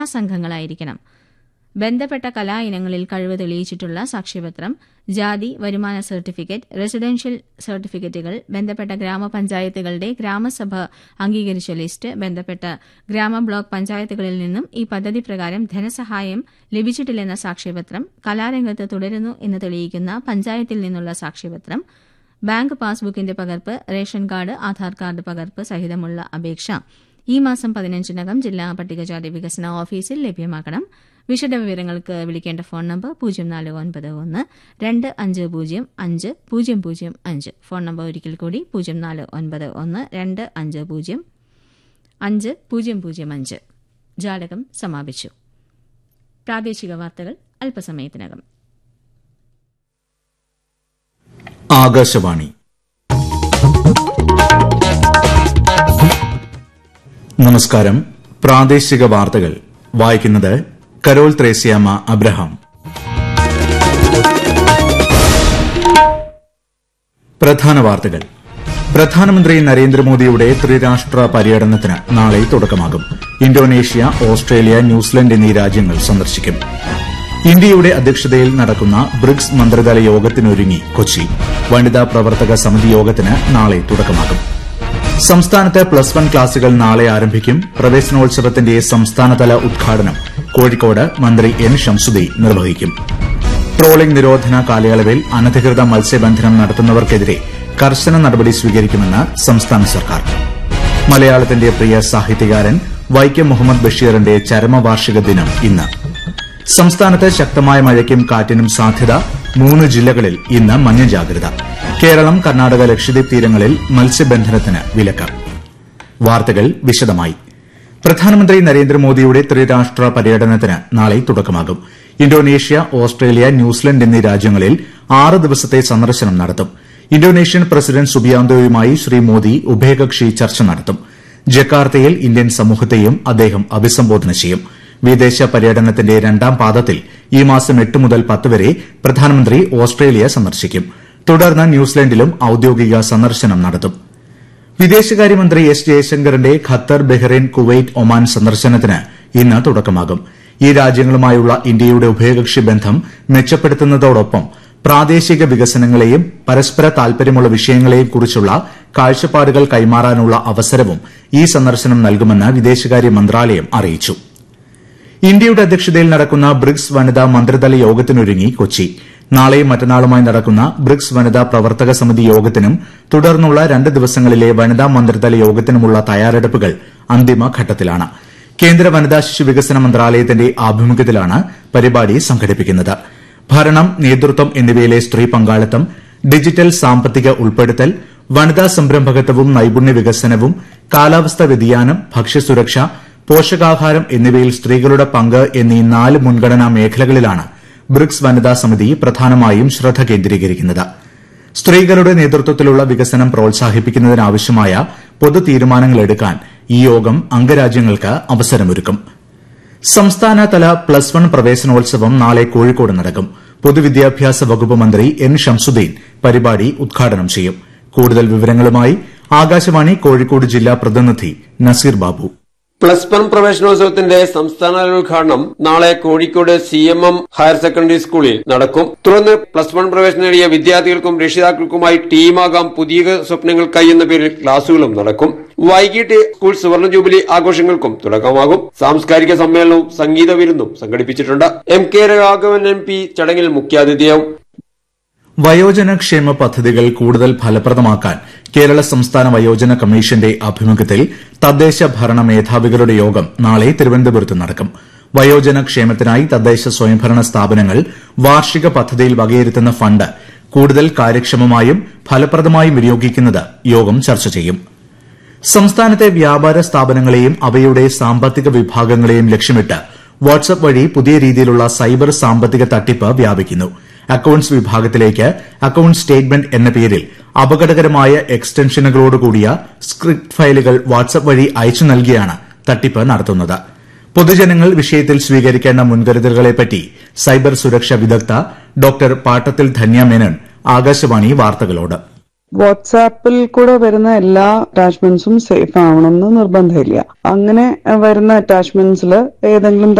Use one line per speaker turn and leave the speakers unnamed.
സംഘങ്ങളായിരിക്കണം ബന്ധപ്പെട്ട കലാ ഇനങ്ങളിൽ കഴിവ് തെളിയിച്ചിട്ടുള്ള സാക്ഷ്യപത്രം ജാതി വരുമാന സർട്ടിഫിക്കറ്റ് റെസിഡൻഷ്യൽ സർട്ടിഫിക്കറ്റുകൾ ബന്ധപ്പെട്ട ഗ്രാമപഞ്ചായത്തുകളുടെ ഗ്രാമസഭ അംഗീകരിച്ച ലിസ്റ്റ് ബന്ധപ്പെട്ട ഗ്രാമ ബ്ലോക്ക് പഞ്ചായത്തുകളിൽ നിന്നും ഈ പദ്ധതി പ്രകാരം ധനസഹായം ലഭിച്ചിട്ടില്ലെന്ന സാക്ഷ്യപത്രം കലാരംഗത്ത് തുടരുന്നു എന്ന് തെളിയിക്കുന്ന പഞ്ചായത്തിൽ നിന്നുള്ള സാക്ഷ്യപത്രം ബാങ്ക് പാസ്ബുക്കിന്റെ പകർപ്പ് റേഷൻ കാർഡ് ആധാർ കാർഡ് പകർപ്പ് സഹിതമുള്ള അപേക്ഷ ഈ മാസം പതിനഞ്ചിനകം ജില്ലാ പട്ടികജാതി വികസന ഓഫീസിൽ ലഭ്യമാക്കണം വിശദവിവരങ്ങൾക്ക് വിളിക്കേണ്ട ഫോൺ നമ്പർ പൂജ്യം നാല് ഒൻപത് ഒന്ന് രണ്ട് അഞ്ച് പൂജ്യം അഞ്ച് പൂജ്യം പൂജ്യം അഞ്ച് ഫോൺ നമ്പർ ഒരിക്കൽ കൂടി പൂജ്യം നാല് ഒൻപത് ഒന്ന് രണ്ട് അഞ്ച് പൂജ്യം അഞ്ച് പൂജ്യം പൂജ്യം അഞ്ച് ജാലകം സമാപിച്ചു പ്രാദേശിക വാർത്തകൾ അല്പസമയത്തിനകം
ആകാശവാണി നമസ്കാരം പ്രാദേശിക വാർത്തകൾ വായിക്കുന്നത് കരോൾ ത്രേസ്യാമ അബ്രഹാം പ്രധാന വാർത്തകൾ പ്രധാനമന്ത്രി നരേന്ദ്രമോദിയുടെ ത്രിരാഷ്ട്ര പര്യടനത്തിന് നാളെ തുടക്കമാകും ഇന്തോനേഷ്യ ഓസ്ട്രേലിയ ന്യൂസിലൻഡ് എന്നീ രാജ്യങ്ങൾ സന്ദർശിക്കും ഇന്ത്യയുടെ അധ്യക്ഷതയിൽ നടക്കുന്ന ബ്രിക്സ് മന്ത്രിതല യോഗത്തിനൊരുങ്ങി കൊച്ചി വനിതാ പ്രവർത്തക സമിതി യോഗത്തിന് നാളെ തുടക്കമാകും സംസ്ഥാനത്ത് പ്ലസ് വൺ ക്ലാസുകൾ നാളെ ആരംഭിക്കും പ്രവേശനോത്സവത്തിന്റെ സംസ്ഥാനതല ഉദ്ഘാടനം കോഴിക്കോട് മന്ത്രി എൻ ഷംസുദി നിർവഹിക്കും ട്രോളിംഗ് നിരോധന കാലയളവിൽ അനധികൃത മത്സ്യബന്ധനം നടത്തുന്നവർക്കെതിരെ കർശന നടപടി സ്വീകരിക്കുമെന്ന് സംസ്ഥാന സർക്കാർ മലയാളത്തിന്റെ പ്രിയ സാഹിത്യകാരൻ വൈക്കം മുഹമ്മദ് ബഷീറിന്റെ ചരമവാർഷിക ദിനം ഇന്ന് സംസ്ഥാനത്ത് ശക്തമായ മഴയ്ക്കും കാറ്റിനും സാധ്യത മൂന്ന് ജില്ലകളിൽ ഇന്ന് മഞ്ഞ ജാഗ്രത കേരളം കർണാടക ലക്ഷദ്വീപ് തീരങ്ങളിൽ മത്സ്യബന്ധനത്തിന് വിലക്ക് വാർത്തകൾ വിശദമായി പ്രധാനമന്ത്രി നരേന്ദ്രമോദിയുടെ ത്രിരാഷ്ട്ര പര്യടനത്തിന് നാളെ തുടക്കമാകും ഇന്തോനേഷ്യ ഓസ്ട്രേലിയ ന്യൂസിലൻഡ് എന്നീ രാജ്യങ്ങളിൽ ആറ് ദിവസത്തെ സന്ദർശനം നടത്തും ഇന്തോനേഷ്യൻ പ്രസിഡന്റ് സുബിയാന്തോയുമായി ശ്രീ മോദി ഉഭയകക്ഷി ചർച്ച നടത്തും ജക്കാർത്തയിൽ ഇന്ത്യൻ സമൂഹത്തെയും അദ്ദേഹം അഭിസംബോധന ചെയ്യും വിദേശ പര്യടനത്തിന്റെ രണ്ടാം പാദത്തിൽ ഈ മാസം എട്ട് മുതൽ പത്ത് വരെ പ്രധാനമന്ത്രി ഓസ്ട്രേലിയ സന്ദർശിക്കും തുടർന്ന് ന്യൂസിലൻഡിലും ഔദ്യോഗിക സന്ദർശനം നടത്തും വിദേശകാര്യമന്ത്രി എസ് ജയശങ്കറിന്റെ ഖത്തർ ബഹ്റൈൻ കുവൈറ്റ് ഒമാൻ സന്ദർശനത്തിന് ഇന്ന് തുടക്കമാകും ഈ രാജ്യങ്ങളുമായുള്ള ഇന്ത്യയുടെ ഉഭയകക്ഷി ബന്ധം മെച്ചപ്പെടുത്തുന്നതോടൊപ്പം പ്രാദേശിക വികസനങ്ങളെയും പരസ്പര താൽപര്യമുള്ള വിഷയങ്ങളെയും കുറിച്ചുള്ള കാഴ്ചപ്പാടുകൾ കൈമാറാനുള്ള അവസരവും ഈ സന്ദർശനം നൽകുമെന്ന് വിദേശകാര്യ മന്ത്രാലയം അറിയിച്ചു ഇന്ത്യയുടെ അധ്യക്ഷതയിൽ നടക്കുന്ന ബ്രിക്സ് വനിതാ മന്ത്രിതല യോഗത്തിനൊരുങ്ങി കൊച്ചി നാളെയും മറ്റന്നാളുമായി നടക്കുന്ന ബ്രിക്സ് വനിതാ പ്രവർത്തക സമിതി യോഗത്തിനും തുടർന്നുള്ള രണ്ട് ദിവസങ്ങളിലെ വനിതാ മന്ത്രിതല യോഗത്തിനുമുള്ള തയ്യാറെടുപ്പുകൾ അന്തിമഘട്ടത്തിലാണ് കേന്ദ്ര വനിതാ ശിശു വികസന മന്ത്രാലയത്തിന്റെ ആഭിമുഖ്യത്തിലാണ് പരിപാടി സംഘടിപ്പിക്കുന്നത് ഭരണം നേതൃത്വം എന്നിവയിലെ സ്ത്രീ പങ്കാളിത്തം ഡിജിറ്റൽ സാമ്പത്തിക ഉൾപ്പെടുത്തൽ വനിതാ സംരംഭകത്വവും നൈപുണ്യ വികസനവും കാലാവസ്ഥാ വ്യതിയാനം ഭക്ഷ്യസുരക്ഷ പോഷകാഹാരം എന്നിവയിൽ സ്ത്രീകളുടെ പങ്ക് എന്നീ നാല് മുൻഗണനാ മേഖലകളിലാണ് ബ്രിക്സ് വനിതാ സമിതി പ്രധാനമായും ശ്രദ്ധ കേന്ദ്രീകരിക്കുന്നത് സ്ത്രീകളുടെ നേതൃത്വത്തിലുള്ള വികസനം പ്രോത്സാഹിപ്പിക്കുന്നതിനാവശ്യമായ പൊതു തീരുമാനങ്ങൾ എടുക്കാൻ ഈ യോഗം അംഗരാജ്യങ്ങൾക്ക് അവസരമൊരുക്കും സംസ്ഥാനതല പ്ലസ് വൺ പ്രവേശനോത്സവം നാളെ കോഴിക്കോട് നടക്കും പൊതുവിദ്യാഭ്യാസ വകുപ്പ് മന്ത്രി എൻ ഷംസുദ്ദീൻ പരിപാടി ഉദ്ഘാടനം ചെയ്യും കൂടുതൽ വിവരങ്ങളുമായി ആകാശവാണി കോഴിക്കോട് ജില്ലാ പ്രതിനിധി നസീർ ബാബു
പ്ലസ് വൺ പ്രവേശനോത്സവത്തിന്റെ സംസ്ഥാനതല ഉദ്ഘാടനം നാളെ Kozhikode C M M higher secondary സ്കൂളിൽ നടക്കും തുടർന്ന് പ്ലസ് വൺ പ്രവേശനം നേടിയ വിദ്യാർത്ഥികൾക്കും രക്ഷിതാക്കൾക്കുമായി ടീമാകാം പുതിയ സ്വപ്നങ്ങൾക്കായി എന്ന പേരിൽ ക്ലാസുകളും നടക്കും വൈകിട്ട് സ്കൂൾ സുവർണ ജൂബിലി ആഘോഷങ്ങൾക്കും തുടക്കമാകും സാംസ്കാരിക സമ്മേളനവും സംഗീത വിരുന്നും സംഘടിപ്പിച്ചിട്ടുണ്ട് M K Raghavan M P ചടങ്ങിൽ മുഖ്യാതിഥിയാവും
വയോജനക്ഷേമ പദ്ധതികൾ കൂടുതൽ ഫലപ്രദമാക്കാൻ കേരള സംസ്ഥാന വയോജന കമ്മീഷന്റെ ആഭിമുഖ്യത്തിൽ തദ്ദേശ ഭരണ മേധാവികളുടെ യോഗം നാളെ തിരുവനന്തപുരത്ത് നടക്കും വയോജന ക്ഷേമത്തിനായി തദ്ദേശ സ്വയംഭരണ സ്ഥാപനങ്ങൾ വാർഷിക പദ്ധതിയിൽ വകയിരുത്തുന്ന ഫണ്ട് കൂടുതൽ കാര്യക്ഷമമായും ഫലപ്രദമായും വിനിയോഗിക്കുന്നത് യോഗം ചർച്ച ചെയ്യും സംസ്ഥാനത്തെ വ്യാപാര സ്ഥാപനങ്ങളെയും അവയുടെ സാമ്പത്തിക വിഭാഗങ്ങളെയും ലക്ഷ്യമിട്ട് വാട്സ്ആപ്പ് വഴി പുതിയ രീതിയിലുള്ള സൈബർ സാമ്പത്തിക തട്ടിപ്പ് വ്യാപിക്കുന്നു അക്കൌണ്ട്സ് വിഭാഗത്തിലേക്ക് അക്കൌണ്ട് സ്റ്റേറ്റ്മെന്റ് എന്ന പേരിൽ അപകടകരമായ എക്സ്റ്റൻഷനുകളോടുകൂടിയ സ്ക്രിപ്റ്റ് ഫയലുകൾ വാട്സ്ആപ്പ് വഴി അയച്ചു നൽകിയാണ് തട്ടിപ്പ് നടത്തുന്നത് പൊതുജനങ്ങൾ വിഷയത്തിൽ സ്വീകരിക്കേണ്ട മുൻകരുതലുകളെപ്പറ്റി സൈബർ സുരക്ഷാ വിദഗ്ധ ഡോക്ടർ പാട്ടത്തിൽ ധന്യ മേനൻ ആകാശവാണി വാർത്തകളോട്
വാട്സാപ്പിൽ കൂടെ വരുന്ന എല്ലാ അറ്റാച്ച്മെന്റ്സും സേഫ് ആവണമെന്ന് നിർബന്ധമില്ല അങ്ങനെ വരുന്ന അറ്റാച്ച്മെന്റ്സിൽ ഏതെങ്കിലും